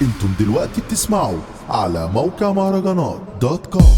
انتم دلوقتي بتسمعوا على موقع مهرجانات دوت كوم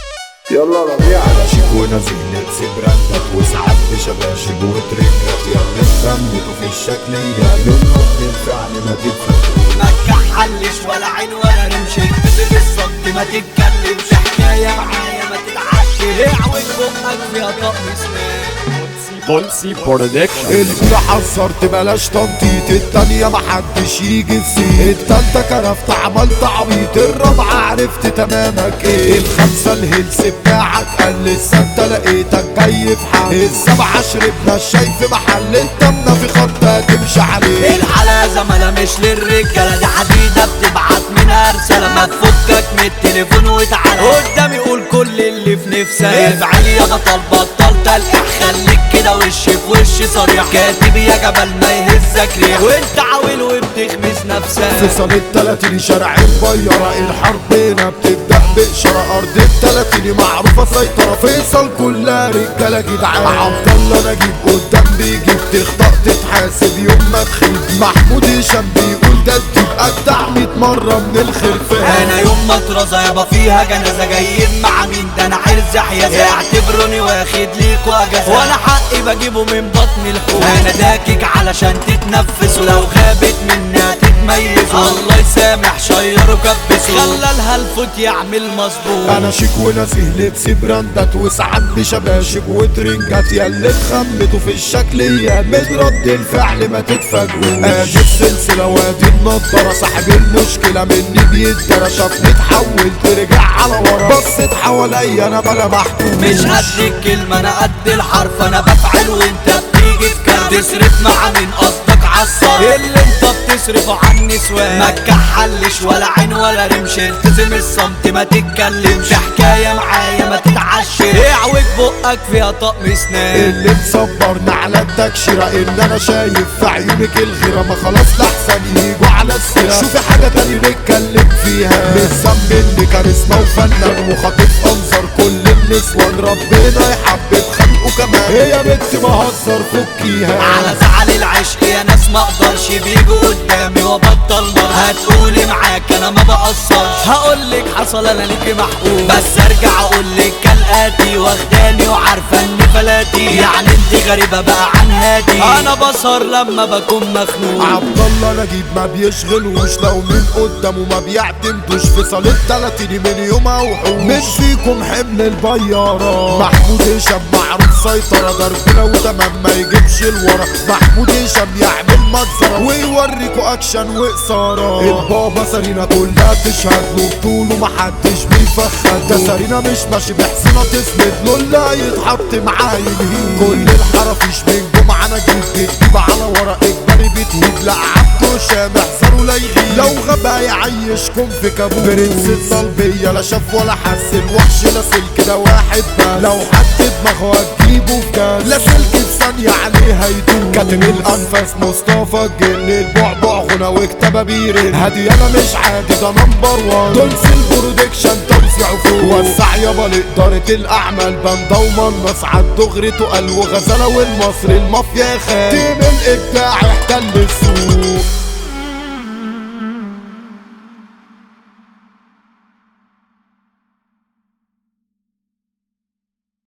يلا ربيع على شيك ونازل لبس براندات وساعات بشباشب وترنجات يا بنترمتوا في الشكل يا منهم الفعل ما تتفكروا ما تكحلش ولا عين ولا رمش اكتب الصمت ما تتكلمش حكاية معايا ما تتعشي اعوج بقك فيها طقم سنان بولسي برودكشن الاولى حذرت بلاش تنطيط التانية محدش يجي السيت التالتة كرفت عملت عبيط الرابعة عرفت تمامك ايه الخمسة الهلس بتاعك قل الستة لقيتك جاي في حال السبعة شربنا الشاي في محل التامنة في خط هتمشي عليه الحلا زمالة مش للرجالة دي حديدة بتبعت منها رسالة ما تفكك من التليفون وتعالى قدامي قول كل اللي في نفسك افعل يا بطل بطل تلقح خليك كده وش في وش صريح كاتب يا جبل ما يهزك ريح وانت عاول وبتخمس نفسك فيصل التلاتيني شارع البيارة الحرب هنا بتبدأ بإشارة أرض التلاتيني معروفة سيطرة فيصل كلها رجالة جدعان عبد الله نجيب قدام بيجيب تخطأ تتحاسب يوم ما تخيب محمود هشام بيقول ده تجيب أجدع 100 مرة من الخرفان انا يوم ما اترزا يابا فيها جنازة جايين مع مين ده انا حرز حيازة اعتبروني واخد ليكوا اجازة وانا حقي بجيبه من بطن الحوت انا داكك علشان تتنفسوا لو غابت منها تتميزوا الله يسامح شيروا كبسوا خلى الهلفوت يعمل مظبوط انا شيك ونزيه لبس براندات وساعات بشباشب وترنجات يا اللي اتخمتوا في الشكل يا من رد الفعل ما تتفاجئوش ادي السلسله وادي النضاره صاحب المشكله مني بيتدرى شافني اتحولت رجع على ورا بصيت حواليا انا بلا محكوم مش قد الكلمة انا قد الحرف انا بفعل وانت بتيجي في كلام تصرف مع مين قصدك عالصار اللي انت بتصرفه عن النسوان ما تكحلش ولا عين ولا رمش التزم الصمت ما تتكلمش حكاية معايا ما تتعشر اعوج بقك فيها طقم سنان اللي مصبرنا على التكشيرة ان انا شايف في عيونك الغيرة ما خلاص لحسن يجوا على السيرة شوفي حاجة تاني نتكلم فيها مش ذنب ان كاريزما وفنان وخاطف انظر كل النسوان ربنا يحبب خلقه كمان هي بنت بهزر فكيها على زعل العشق يا ناس ما اقدرش بيجوا قدامي وابطل مر هتقولي معاك انا ما بقصرش هقولك حصل انا ليكي محقوق بس ارجع اقولك كالاتي واخداني وعارفه اني فلاتي يعني انت غريبه بقى عن هادي انا بسهر لما بكون مخنوق عبد الله نجيب ما بيشغلوش لو من قدامه ما بيعتمدوش في صالة تلاتيني من يومها وحوش مش فيكم حمل البيارة محمود هشام معروف سيطرة ضربنا وتمام ما يجيبش الورا محمود هشام يعمل مجزرة ويوريكوا اكشن واثارة البابا سارينا كلها تشهد له بطوله محدش بيفخد ده سارينا مش ماشي بحسنة تسند له اللي هيتحط معاه ينهيه كل الحرافيش من جمعة نجيب بتجيب على ورق اجباري بتهيب لا عبده شام احذروا لا يغيب لو غبا يعيشكم في كابوس برنس الصلبية لا شاف ولا حس الوحش لا سلك ده واحد بس لو حد دماغه هتجيبه في كاس لا سلك في ثانية عليه هيدوب كاتم الانفاس مصطفى الجن البعبع غنى وكتابة بيرن هادي انا مش عادي ده نمبر وان دولس البرودكشن توزيع فوق وسع يابا لإدارة الأعمال باندا ومنص عالدغري تقل وغزالة والمصري المافيا خان تيم الإبداع احتل السوق